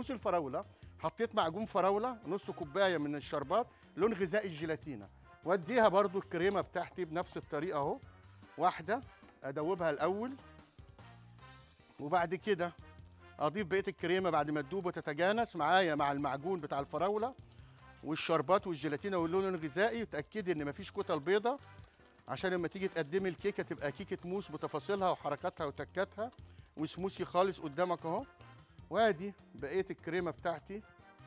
موس الفراوله حطيت معجون فراوله نص كوبايه من الشربات لون غذائي الجيلاتينا واديها برضو الكريمه بتاعتي بنفس الطريقه اهو واحده ادوبها الاول وبعد كده اضيف بقيه الكريمه بعد ما تدوب وتتجانس معايا مع المعجون بتاع الفراوله والشربات والجيلاتينا واللون الغذائي وتاكدي ان مفيش كتل بيضه عشان لما تيجي تقدمي الكيكه تبقى كيكه موس بتفاصيلها وحركاتها وتكاتها وسموسي خالص قدامك اهو وادي بقيه الكريمه بتاعتي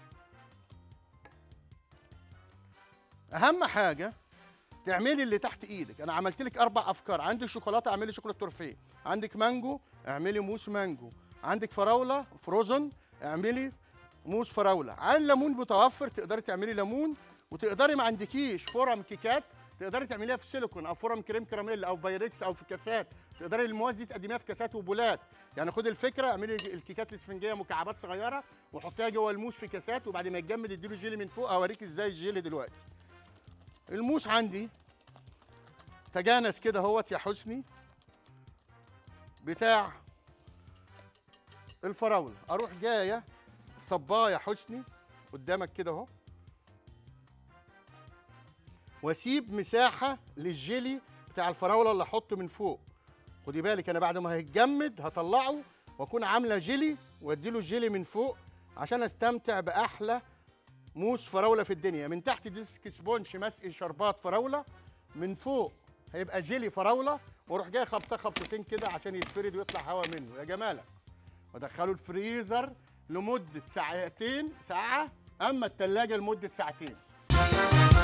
اهم حاجه تعملي اللي تحت ايدك انا عملت لك اربع افكار عندك شوكولاته اعملي شوكولاته تورفيه عندك مانجو اعملي موس مانجو عندك فراوله فروزن اعملي موس فراوله عن ليمون متوفر تقدري تعملي ليمون وتقدري ما عندكيش فرم كيكات تقدري تعمليها في سيليكون او فرم كريم كراميل او بايركس او في كاسات تقدري المواد دي تقدميها في كاسات وبولات يعني خدي الفكره اعملي الكيكات الاسفنجيه مكعبات صغيره وحطيها جوه الموس في كاسات وبعد ما يتجمد اديله جيلي من فوق اوريك ازاي الجيلي دلوقتي الموس عندي تجانس كده اهوت يا حسني بتاع الفراوله اروح جايه صباه يا حسني قدامك كده اهو واسيب مساحه للجيلي بتاع الفراوله اللي احطه من فوق خدي بالك انا بعد ما هيتجمد هطلعه واكون عامله جيلي واديله الجيلي من فوق عشان استمتع باحلى موس فراوله في الدنيا من تحت ديسك سبونش مسقي شربات فراوله من فوق هيبقى جيلي فراوله واروح جاي خبطه خبطتين كده عشان يتفرد ويطلع هوا منه يا جمالك وادخله الفريزر لمده ساعتين ساعه اما التلاجة لمده ساعتين